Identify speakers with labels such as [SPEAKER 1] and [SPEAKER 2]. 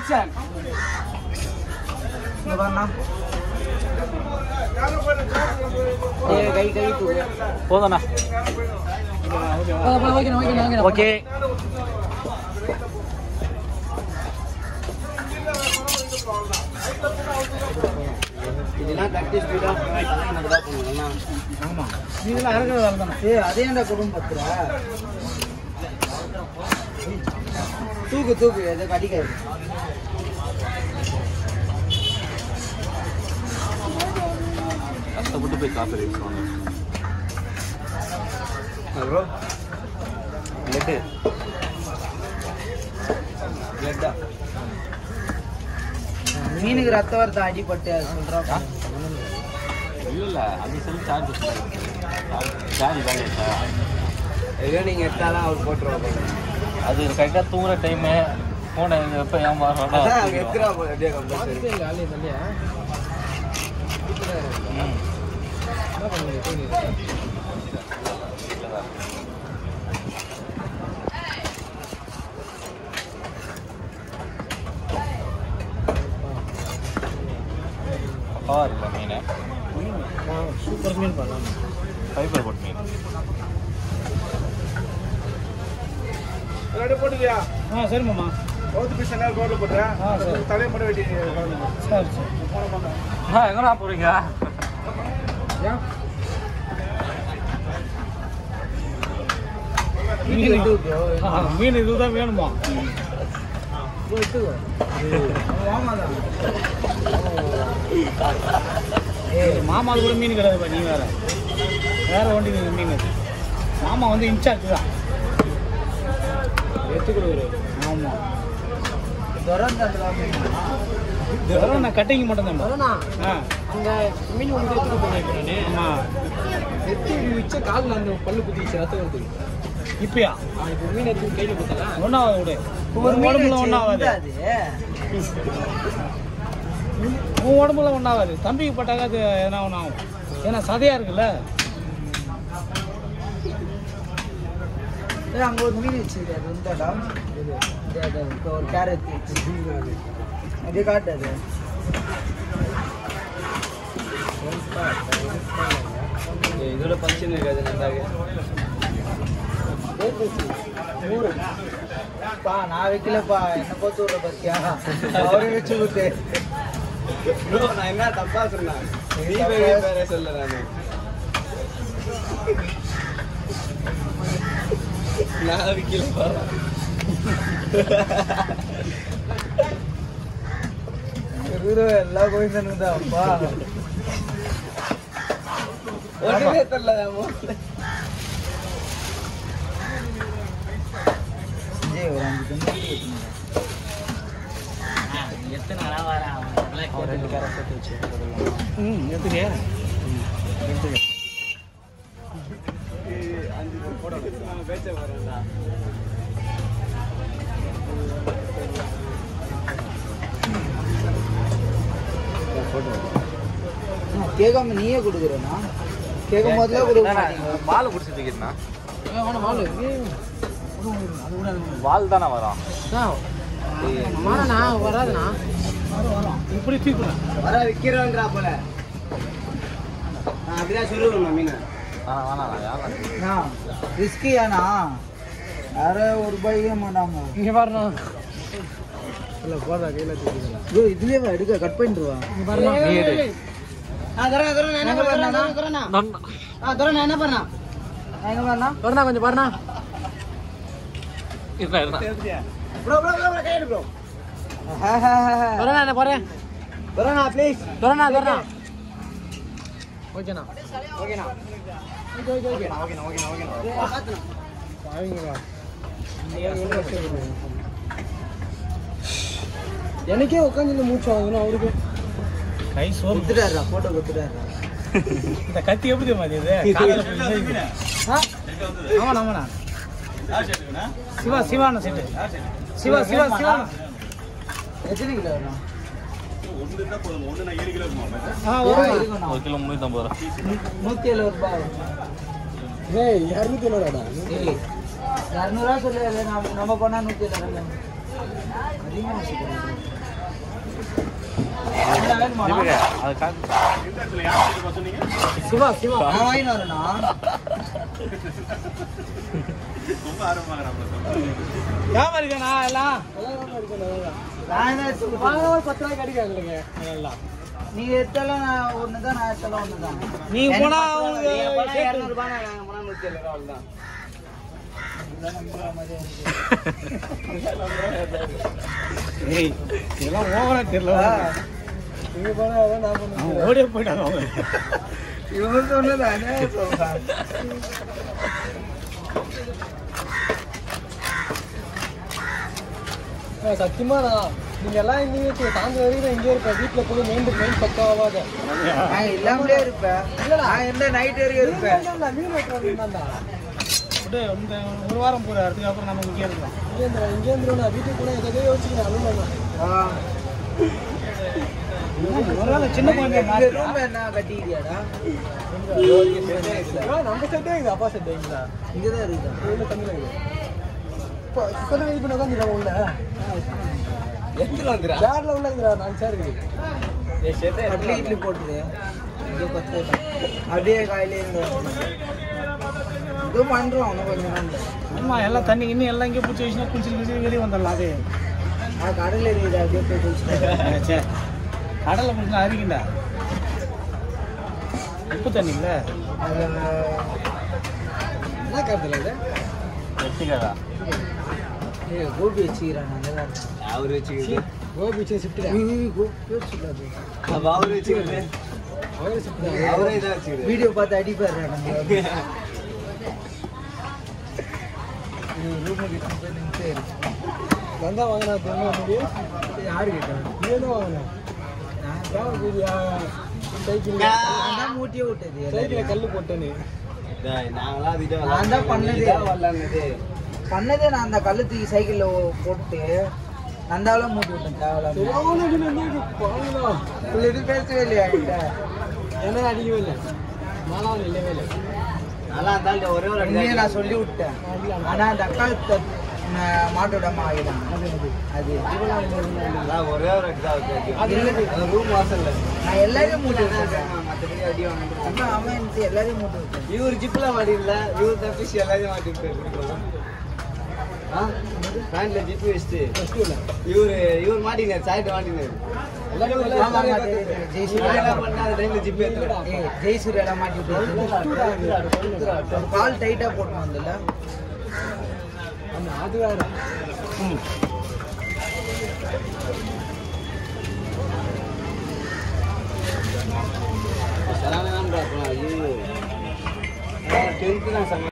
[SPEAKER 1] Action இங்க பாருண்ணா ஏய், கை கை தூக்கு
[SPEAKER 2] போதும்ண்ணா
[SPEAKER 1] ஓகேண்ணா ஓகேண்ணா ஓகேண்ணா
[SPEAKER 2] ஓகே
[SPEAKER 1] இதெல்லாம் கட்டி ஸ்பீடா
[SPEAKER 2] ஆமாம் இதெல்லாம் இறக்குற வேலை தானே
[SPEAKER 1] ஏய் அதே ஏன்டா குடும்பம் பத்துறா தூக்கு தூக்கு எதை கடிக்காது
[SPEAKER 2] கஷ்டப்பட்டு போய் காசு ரேஸ்
[SPEAKER 1] ப்ரோ லெட்டு லெட்டா மீனுக்கு ரத்த வரத்தை அடிபட்டு அது சொல்றா
[SPEAKER 2] இல்லை இல்லை அது சொல்லி சார்ஜ் சார்ஜ் வேலை
[SPEAKER 1] எதோ நீங்க எடுத்தாலும் அவர் போட்டுருவா
[SPEAKER 2] அது கரெக்டாக தூங்குற டைமு ஃபோனை எப்போ ஏமாறோம்
[SPEAKER 1] அதான் அவங்க எத்துறா போல அப்படியே கம்பல்சரி
[SPEAKER 2] பக்காவா இருக்கும் மீன்
[SPEAKER 3] சூப்பர் மீன் பண்ணலாம்
[SPEAKER 2] ஃபைபர் போட் மீன்
[SPEAKER 4] ரெடி போட்டுக்கியா
[SPEAKER 3] ஆ சரி மாமா
[SPEAKER 4] பௌத்த பீஸ் என்ன கோடு போட்டுறேன்
[SPEAKER 3] ஆ, சரி.
[SPEAKER 4] தலையை மட்டும் வெட்டி
[SPEAKER 3] சரி சரி
[SPEAKER 2] ஆ எங்கடா போகிறீங்க
[SPEAKER 3] மீன் ஆ, மீன் இதுதான் வேணுமா ஏய் மாமாவுக்கு கூட மீன் கிடையாதுப்பா நீ வேற வேற வண்டி மீன் அது. மாமா வந்து இன்சார்ஜ் தான் எடுத்து கொடுக்குறாரு ஆமாம் இதெல்லாம் நான் கட்டிங்க மட்டும்தான் ஆ
[SPEAKER 1] அங்க மீன் ஒன்று எடுத்துட்டு போனேன்
[SPEAKER 3] ஆமாம்
[SPEAKER 1] எடுத்து வச்ச காலில் அந்த பல்லு குத்திச்சு ரத்தம் வருது
[SPEAKER 3] இப்பயா
[SPEAKER 1] இப்போ மீன் எடுத்து கையில் கொடுத்தா
[SPEAKER 3] ஒன்றாவது விடு ஒரு உடம்புல ஒன்றாவது உன் உடம்புல ஒன்றாவது தம்பிக்கு பட்டாக்க அது எதனா ஒன்று ஆகும் ஏன்னா சதையாக இருக்குல்ல
[SPEAKER 1] அங்க ஒரு மீன் வச்சிருக்கு அது வந்தாடா இது அது இப்போ ஒரு கேரட் அதே காட்டு அது இதோட ஃபங்க்ஷன் இருக்காது நல்லாவே பா நான் வைக்கலப்பா என்ன பார்த்து விட்ற பத்தியா அவரே வச்சு விட்டு நான் என்ன தப்பா சொன்னேன் நீ பேரே சொல்ல நானு நான் வைக்கலப்பா எல்லா கோவிந்தனும் தான் அப்பா ஒன்றுமே தெரியல விஜய் ஒரு அஞ்சு கம்பெனி
[SPEAKER 2] அவன் ரெண்டு பேரை சேர்த்து வச்சு
[SPEAKER 3] ம் எடுத்துக்கியா
[SPEAKER 1] கேட்காம நீயே கொடுக்குறேண்ணா கேட்கும் போதுல கொடுக்க மாட்டீங்க
[SPEAKER 2] வால் பிடிச்சி தூக்கிட்டுனா
[SPEAKER 1] வேணா வாழு
[SPEAKER 2] வால் தானே வரும்
[SPEAKER 1] மாறண்ணா வராதுண்ணா
[SPEAKER 3] இப்படி தூக்கணும்
[SPEAKER 1] வர விற்கிறோன்றா போல நான் அப்படிதான் சொல்லுவேன் மீன்
[SPEAKER 2] ஆ வேணாம் யாரும்
[SPEAKER 1] ரிஸ்கியாண்ணா யார ஒரு ரூபாய்க்கே மாட்டாங்க
[SPEAKER 3] இங்கே பாருண்ணா இல்லை போதா கையில் தூக்கிக்கலாம்
[SPEAKER 1] ஐயோ இதுலயே வா, எடுக்க கட் பண்ணிடுவா
[SPEAKER 3] இங்கே பாருண்ணா
[SPEAKER 2] நீ எடு.
[SPEAKER 1] என்ன பண்ணா எங்க பண்ணா
[SPEAKER 3] பாருண்ணா கொஞ்சம் பாருண்ணா
[SPEAKER 2] இருடா, இருடா.
[SPEAKER 1] ப்ரோ ப்ரோ ப்ரோ கை எடு ப்ரோ
[SPEAKER 3] பாருண்ணா என்ன பாரு
[SPEAKER 1] வரண்ணா ப்ளீஸ்
[SPEAKER 3] பாருண்ணா பாருண்ணா ஓகேண்ணா
[SPEAKER 1] ஓகேண்ணா ஓகே ஓகே ஓகேண்ணா ஓகேண்ணா ஓகேண்ணா ஓகேண்ணா
[SPEAKER 3] அவங்களா எனக்கே உட்காந்து மூச்சு ஆகுதுன்னு அவருக்கு கை சோறு
[SPEAKER 1] கொடுத்துட்டாருடா போட்டோ கொடுத்துட்டாருடா
[SPEAKER 3] இந்த கத்தி எப்படி தெரியுமா இது காலையில போய் விசாரிக்குது. ஆ? ஆமாண்ணா ஆமாண்ணா சிவா சிவாண்ணா செட்டு சிவா சிவா சிவா
[SPEAKER 1] எத்தனை கிலோ வரும்
[SPEAKER 3] ஆ
[SPEAKER 1] ஒரு
[SPEAKER 3] ஓகே
[SPEAKER 1] இருக்குண்ணா
[SPEAKER 2] ஒரு கிலோ முந்நூற்றம்பது ரூபா
[SPEAKER 1] நூற்றி எழுபது ரூபாய் வரும்
[SPEAKER 3] ஏய் இரநூத்தி என்னடா
[SPEAKER 1] ஏய், இரநூறுவா சொல்லு நம்ம நம்ம பண்ணா நூற்றி எழுபது
[SPEAKER 2] தீபகா, அது காட்டு.
[SPEAKER 3] சிவா சிவா
[SPEAKER 1] நான் வாங்கிட்டு வரேனா
[SPEAKER 3] ஞாபகம் இருக்கா எல்லாம்
[SPEAKER 1] நான் என்ன எடுத்து
[SPEAKER 3] வாங்க, ஒரு பத்து ரூபாய்க்கு அடிக்காதுங்க எல்லாம்
[SPEAKER 1] நீங்க எடுத்தாலும் நான் ஒண்ணுதான் நான் எடுத்தாலும் ஒண்ணுதான்
[SPEAKER 3] நீங்க போனா
[SPEAKER 1] எனக்கு
[SPEAKER 3] அவங்க
[SPEAKER 1] நீங்க போனா
[SPEAKER 3] சேர்த்து-
[SPEAKER 1] இருநூறுபா, நாங்க போனா நூத்தி எழுபது ரூபா அவ்வளவுதான்.
[SPEAKER 3] ஏய், இதெல்லாம் ஓவரா தெரியல
[SPEAKER 1] நீங்க போனா அதான் நான் பண்ணுவேன்.
[SPEAKER 3] அவன் ஓடியே போயிட்டாங்க அவங்க
[SPEAKER 1] இவங்க சொன்னது அண்ணே சொல்றான்.
[SPEAKER 3] சத்தியமா நான் நீங்க எல்லாம் இங்கே தாங்க வரைக்கும் இங்கே இருப்பேன் வீட்டுல போய் மெயின் மெயின் பக்காவாக
[SPEAKER 1] நான் இல்லாமலே இருப்பேன் நான் எந்த நைட் வரைக்கும் இருப்பேன்
[SPEAKER 3] மீன் வெட்டுறதுதான்டா அப்படியே இந்த ஒரு வாரம் போற அதுக்கப்புறம் நம்ம இங்கே இருக்கலாம் இங்கே இங்கே இருந்து வீட்டுக்கு கூட எதையோ யோசிக்கிறேன் அலுவலகம்
[SPEAKER 1] ஆ.
[SPEAKER 3] ஒரு வேளை சின்ன குழந்தை
[SPEAKER 1] இந்த room என்ன கட்டிக்கிறியாடா?
[SPEAKER 3] நம்ம செட்டே இருக்குது அப்பா செட்டே இருக்குதா
[SPEAKER 1] இங்கதான் இருக்குதா?
[SPEAKER 3] உள்ள தண்ணி இருக்குது இப்போ இப்போ இது பண்ண தான் உள்ள சேர்ல உள்ள இருக்குதா நாலு சேர் இருக்குது
[SPEAKER 1] அப்படியே இட்லி போட்டுரு. இங்க பத்து. அப்படியே காலையில இருந்து இது பண்றோம் இன்னும் கொஞ்ச நாள்ல.
[SPEAKER 3] ஆமா எல்லாம் தண்ணி இன்னும் எல்லாம் இங்கே பிடிச்சி வச்சுனா குளிச்சு குளிச்சு வெளியே வந்துடலாம் அது
[SPEAKER 1] நான் கடையில இருக்குது அப்படியே போய் குளிச்சுட்டு
[SPEAKER 3] சரி கடலை பிடிச்சா அரிக்குண்டா உப்பு தண்ணி இல்லை
[SPEAKER 1] அது,
[SPEAKER 3] என்ன கருத்துல இது
[SPEAKER 2] வெட்டிக்காதா?
[SPEAKER 1] ஏய், கோபி வச்சுக்கிறேன் நான் அங்கதான் இருக்கேன்.
[SPEAKER 3] கோபி வச்சு ஷிஃப்ட்
[SPEAKER 1] ஏய், கோபி வச்சுக்காது. வீடியோ பார்த்து அடிப்பாரு நம்ம ரூம் கிட்ட போய் நின்று
[SPEAKER 3] வந்தா வாங்கினா தெரியுமா முடியும்
[SPEAKER 1] யாரு கிட்ட
[SPEAKER 3] நீ என்ன வாங்கின கேமரா கூடியா சைக்கிள்
[SPEAKER 1] நான் தான் மூட்டியே விட்டது
[SPEAKER 3] சைக்கிள
[SPEAKER 1] எல்லாரையும்.
[SPEAKER 3] கல்லு போட்டேன்னு
[SPEAKER 1] நான் தான் பண்ணதே பண்ணதே நான் அந்த கல்லு தூக்கி சைக்கிள்ல போட்டு நந்தாவில மூட்டி விட்டேன் தேவையில்லாம இவ்வளவு இது பேசவே இல்லையா என்கிட்ட
[SPEAKER 3] என்ன அடிக்கவே இல்லை நானும் இல்லவே இல்லை
[SPEAKER 1] உண்மையை நான் சொல்லி விட்டேன் ஆனா அந்த அக்கா த- ம- மாட்டு விடாம ஆகிடும் அது அது இல்லை. நான் எல்லாரையும் மூட்டி விட்டேன் அப்புறம் அவன் எனக்கு எல்லாரையும் மூட்டி விட்டேன்
[SPEAKER 5] இவர் ஜிப்ல மாட்டிடல இவர் தப்பிச்சு எல்லாரையும் மாட்டிட்டு பேண்ட்ல ஜிப் வச்சுட்டு இவரு இவர் மாட்டினார் சாயிட்டு மாட்டினார்
[SPEAKER 1] ஆமா, ஆமா, தெரியும், தெரியும். ஜெயசூர்யா
[SPEAKER 5] என்ன பண்ண அந்த டைம்ல ஜிப் ஏத்துல
[SPEAKER 1] ஏய், ஜெயசூர்யா எல்லாம் மாட்டி விட்டு கால் டைட்டா போட்டு வந்தல
[SPEAKER 3] அது வேற
[SPEAKER 5] சரான ஐயோ டென்த்து தான் சமயம்